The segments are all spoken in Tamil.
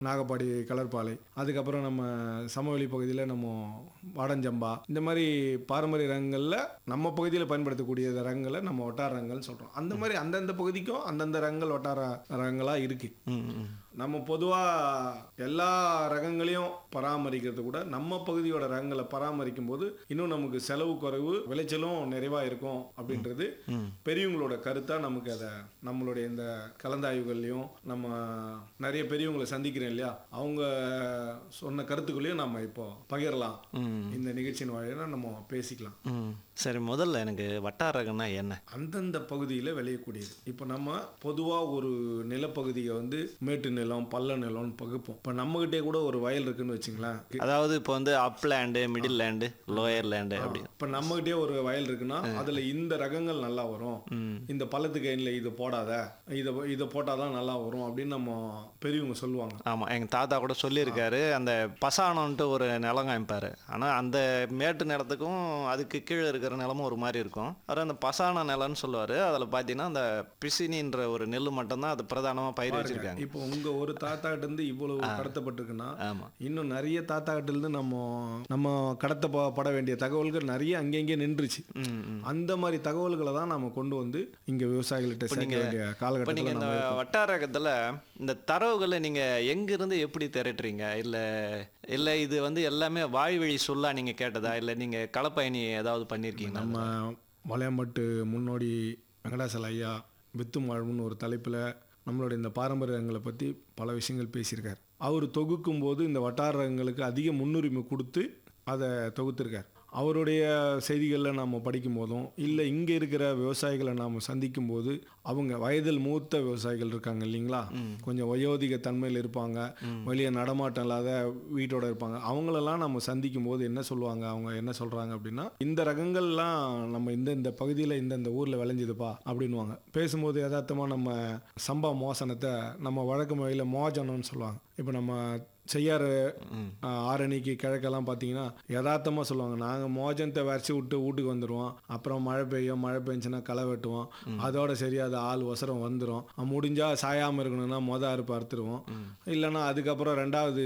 நாகப்பாடி கலர்பாலை அதுக்கப்புறம் நம்ம சமவெளி பகுதியில் நம்ம வாடஞ்சம்பா இந்த மாதிரி பாரம்பரிய ரகங்களில் நம்ம பகுதியில் பயன்படுத்தக்கூடிய ரகங்களை நம்ம வட்டார ரகங்கள்னு சொல்கிறோம் அந்த மாதிரி அந்தந்த பகுதிக்கும் அந்தந்த ரகங்கள் வட்டார ரகங்களாக இருக்குது ம் ம் நம்ம பொதுவாக எல்லா ரகங்களையும் பராமரிக்கிறது கூட நம்ம பகுதியோட ரகங்களை பராமரிக்கும் போது இன்னும் நமக்கு செலவு குறைவு விளைச்சலும் நிறைவாக இருக்கும் அப்படின்றது பெரியவங்களோட கருத்தாக நமக்கு அதை நம்மளுடைய இந்த கலந்தாய்வுகள்லையும் நம்ம நிறைய பெரியவங்களை சந்திக்கிறோம் இல்லையா அவங்க சொன்ன கருத்துக்களையும் நம்ம இப்போ பகிரலாம் இந்த நிகழ்ச்சியின் வாயிலாக நம்ம பேசிக்கலாம் ம் சரி முதல்ல எனக்கு வட்டார ரகம்னா என்ன அந்தந்த பகுதியில் விளையக்கூடியது இப்போ நம்ம பொதுவாக ஒரு நிலப்பகுதியை வந்து மேட்டு நிலம் பள்ள நிலம்னு பகுப்போம் இப்போ நம்மகிட்டே கூட ஒரு வயல் இருக்குன்னு வச்சுங்களேன் அதாவது இப்போ வந்து up land middle land lower land அப்படி இப்போ நம்மகிட்டே ஒரு வயல் இருக்குன்னா அதில் இந்த ரகங்கள் நல்லா வரும் இந்த பள்ளத்துக்கு எண்ணில் இது போடாத இதை இதை போட்டால் தான் நல்லா வரும் அப்படின்னு நம்ம பெரியவங்க சொல்லுவாங்க ஆமாம் எங்கள் தாத்தா கூட சொல்லியிருக்காரு அந்த பசானம்ன்ட்டு ஒரு நிலம் காமிப்பார் ஆனால் அந்த மேட்டு நிலத்துக்கும் அதுக்கு கீழே இருக்கிற நிலமும் ஒரு மாதிரி இருக்கும் அவர் அந்த பசான நிலம்னு சொல்லுவார் அதில் பார்த்தீங்கன்னா அந்த பிசினின்ற ஒரு நெல் மட்டும்தான் அது பிரதானமாக பயிர் வச்சிருக்காங்க இப்போ உங்க ஒரு தாத்தா கிட்ட இருந்து இவ்வளவு கடத்தப்பட்டிருக்குன்னா ஆமாம் இன்னும் நிறைய தாத்தா கிட்ட இருந்து நம்ம நம்ம கடத்தப்பட வேண்டிய தகவல்கள் நிறைய அங்கங்கே நின்றுச்சு ம் ம் அந்த மாதிரி தகவல்களை தான் நம்ம கொண்டு வந்து இங்க விவசாயிகள்கிட்ட சேர்க்க வேண்டிய இப்போ காலகட்டத்தில் நீங்கள் இந்த நம்ம வட்டாரகத்தில் இந்த தரவுகளை நீங்கள் எங்கேருந்து எப்படி திரட்டுறீங்க இல்லை இல்லை இது வந்து எல்லாமே வாய்வழி சொல்லா நீங்கள் கேட்டதா இல்லை நீங்கள் களப்பயணி ஏதாவது பண்ணியிருக்கீங்களா நம்ம வளையம்பட்டு முன்னோடி வெங்கடாசல ஐயா வித்தும் வாழ்வுன்னு ஒரு தலைப்பில் நம்மளுடைய இந்த பாரம்பரியங்களை பற்றி பல விஷயங்கள் பேசியிருக்கார் அவர் தொகுக்கும் போது இந்த வட்டாரங்களுக்கு அதிக முன்னுரிமை கொடுத்து அதை தொகுத்திருக்கார் அவருடைய செய்திகளில் நாம் படிக்கும் போதும் இல்லை இங்கே இருக்கிற விவசாயிகளை நாம் சந்திக்கும் போது அவங்க வயதில் மூத்த விவசாயிகள் இருக்காங்க இல்லைங்களா கொஞ்சம் வயோதிக தன்மையில் இருப்பாங்க வெளியே நடமாட்டம் இல்லாத வீட்டோட இருப்பாங்க அவங்களெல்லாம் நம்ம சந்திக்கும் போது என்ன சொல்லுவாங்க அவங்க என்ன சொல்கிறாங்க அப்படின்னா இந்த ரகங்கள்லாம் நம்ம இந்த இந்த பகுதியில் இந்த இந்த ஊரில் விளைஞ்சுதுப்பா அப்படின்வாங்க பேசும்போது யதார்த்தமாக நம்ம சம்பா மோசனத்தை நம்ம வழக்கு முறையில் மோஜனம்னு சொல்லுவாங்க இப்போ நம்ம செய்யாறு ஆஹ், ஆரணிக்கு கிழக்கெல்லாம் பார்த்தீங்கன்னா யதார்த்தமாக சொல்லுவாங்க நாங்கள் மோஜனத்தை வரைச்சி விட்டு வீட்டுக்கு வந்துடுவோம் அப்புறம் மழை பெய்யும் மழை பெஞ்சுன்னா களை வெட்டுவோம் அதோட சரி அது ஆள் ஒசரம் வந்துடும் முடிஞ்சால் சாயாமல் இருக்கணும்னா மொத அறுப்பு அறுத்துருவோம் இல்லைன்னா அதுக்கப்புறம் ரெண்டாவது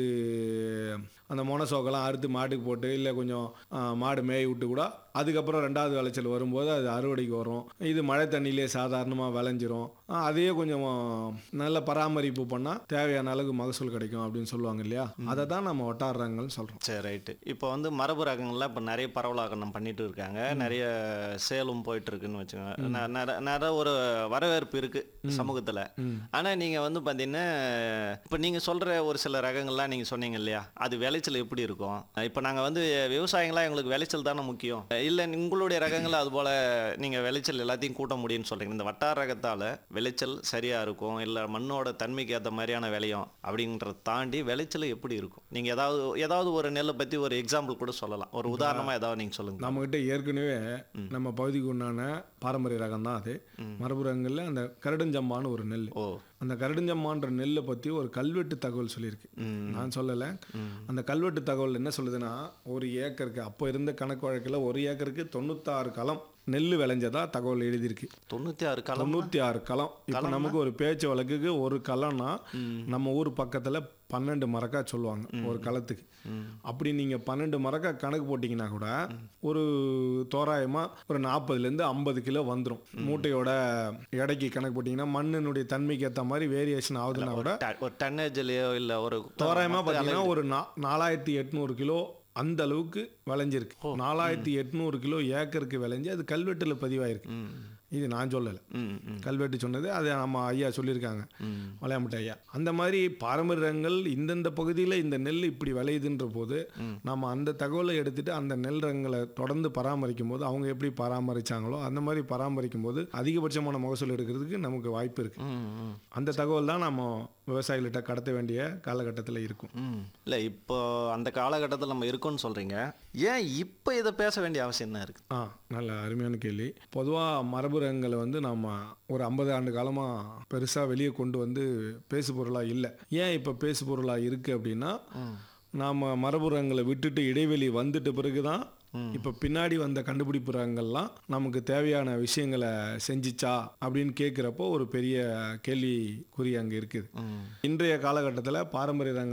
அந்த மொனசோக்கெல்லாம் அறுத்து மாட்டுக்கு போட்டு இல்லை கொஞ்சம் ஆஹ், மாடு மேய விட்டு கூட அதுக்கப்புறம் ரெண்டாவது விளைச்சல் வரும்போது அது அறுவடைக்கு வரும் இது மழை தண்ணியிலே சாதாரணமாக விளைஞ்சிரும் ஆஹ், அதையே கொஞ்சம் நல்ல பராமரிப்பு பண்ணால் தேவையான அளவுக்கு மகசூல் கிடைக்கும் அப்படின்னு சொல்லுவாங்க இல்லையா அதை தான் நம்ம வட்டாரங்கள்னு சொல்கிறோம் சரி ரைட்டு இப்போ வந்து மரபு ரகங்கள்லாம் இப்போ நிறைய பரவலாக்கணும் பண்ணிட்டு இருக்காங்க நிறைய சேலும் போயிட்டு இருக்குன்னு வச்சுக்கோங்க ந- நெற- நிறைய ஒரு வரவேற்பு இருக்கு சமூகத்தில் ஆனால் நீங்கள் வந்து பார்த்தீங்கன்னா இப்போ நீங்கள் சொல்கிற ஒரு சில ரகங்கள்லாம் நீங்கள் சொன்னீங்க இல்லையா அது விளைச்சல் எப்படி இருக்கும் இப்போ நாங்கள் வந்து விவசாயிங்களா எங்களுக்கு விளைச்சல் தானே முக்கியம் இல்லை உங்களுடைய ரகங்கள் அது போல் நீங்கள் விளைச்சல் எல்லாத்தையும் கூட்ட முடியும்னு சொல்கிறீங்க இந்த வட்டார ரகத்தால் விளைச்சல் சரியாக இருக்கும் இல்லை மண்ணோட தன்மைக்கு ஏற்ற மாதிரியான விளையும் அப்படின்றத தாண்டி விளைச்சல் எப்படி இருக்கும் நீங்கள் ஏதாவது ஏதாவது ஒரு நெல்லை பற்றி ஒரு எக்ஸாம்பிள் கூட சொல்லலாம் ஒரு உதாரணமாக ஏதாவது நீங்கள் சொல்லுங்கள் நம்மகிட்ட ஏற்கனவே நம்ம பகுதிக்கு உண்டான பாரம்பரிய ரகம் தான் அது மரபு ரகங்களில் அந்த கரடுஞ்சம்பான்னு ஒரு நெல் ஓ அந்த கரடுஞ்சம்மான்ற நெல்லை பற்றி ஒரு கல்வெட்டு தகவல் சொல்லியிருக்கு நான் சொல்லலை அந்த கல்வெட்டு தகவல் என்ன சொல்லுதுன்னா ஒரு ஏக்கருக்கு அப்போ இருந்த கணக்கு வழக்கில் ஒரு ஏக்கருக்கு தொண்ணூத்தாறு களம் நெல் விளைஞ்சதா தகவல் எழுதியிருக்கு தொண்ணூற்றி ஆறு காலம் தொண்ணூற்றி ஆறு களம் இப்போ நமக்கு ஒரு பேச்சு வழக்குக்கு ஒரு களம்னா நம்ம ஊர் பக்கத்தில் பன்னெண்டு மரக்கா சொல்லுவாங்க ஒரு களத்துக்கு அப்படி நீங்கள் பன்னெண்டு மரக்கா கணக்கு போட்டிங்கன்னா கூட ஒரு தோராயமாக ஒரு நாற்பதுலேருந்து ஐம்பது கிலோ வந்துடும் மூட்டையோட எடைக்கு கணக்கு போட்டிங்கன்னா மண்ணினுடைய தன்மைக்கு ஏற்ற மாதிரி வேரியேஷன் ஆகுதுன்னா கூட ட- ஒரு டன்னேஜ்லேயோ இல்லை ஒரு தோராயமாக பார்த்தீங்கன்னா ஒரு நா நாலாயிரத்தி எட்நூறு கிலோ அந்த அளவுக்கு விளைஞ்சிருக்கு நாலாயிரத்தி எட்நூறு கிலோ ஏக்கருக்கு விளைஞ்சு அது கல்வெட்டில் பதிவாயிருக்கு இது நான் சொல்லலை ம் ம் கல்வெட்டு சொன்னது அதை நம்ம ஐயா சொல்லியிருக்காங்க வளையாமட்ட ஐயா அந்த மாதிரி பாரம்பரிய ரகங்கள் இந்தந்த பகுதியில் இந்த நெல் இப்படி விளையுதுன்ற போது நம்ம அந்த தகவலை எடுத்துட்டு அந்த நெல் ரகங்களை தொடர்ந்து பராமரிக்கும் போது அவங்க எப்படி பராமரிச்சாங்களோ அந்த மாதிரி பராமரிக்கும் போது அதிகபட்சமான மகசூல் எடுக்கிறதுக்கு நமக்கு வாய்ப்பு இருக்கு ம் ம் அந்த தகவல் தான் நம்ம விவசாயிகள்கிட்ட கடத்த வேண்டிய காலகட்டத்தில் இருக்கும் ம் இல்லை இப்போ அந்த காலகட்டத்தில் நம்ம இருக்கோம்னு சொல்கிறீங்க ஏன் இப்போ இதை பேச வேண்டிய அவசியம் என்ன இருக்குது ஆ நல்ல அருமையான கேள்வி பொதுவாக மரபு ரகங்களை வந்து நாம் ஒரு ஐம்பது ஆண்டு காலமாக பெருசாக வெளியே கொண்டு வந்து பேசு பொருளாக இல்லை ஏன் இப்போ பேசு பொருளாக இருக்குது அப்படின்னா நாம் மரபு ரகங்களை விட்டுட்டு இடைவெளி வந்துட்ட பிறகு தான் இப்போ பின்னாடி வந்த கண்டுபிடிப்பு ரகங்கள்லாம் நமக்கு தேவையான விஷயங்களை செஞ்சிச்சா அப்படின்னு கேட்குறப்போ ஒரு பெரிய கேள்விக்குறி அங்கே இருக்குது ம் இன்றைய காலகட்டத்தில் பாரம்பரிய ரகங்கள்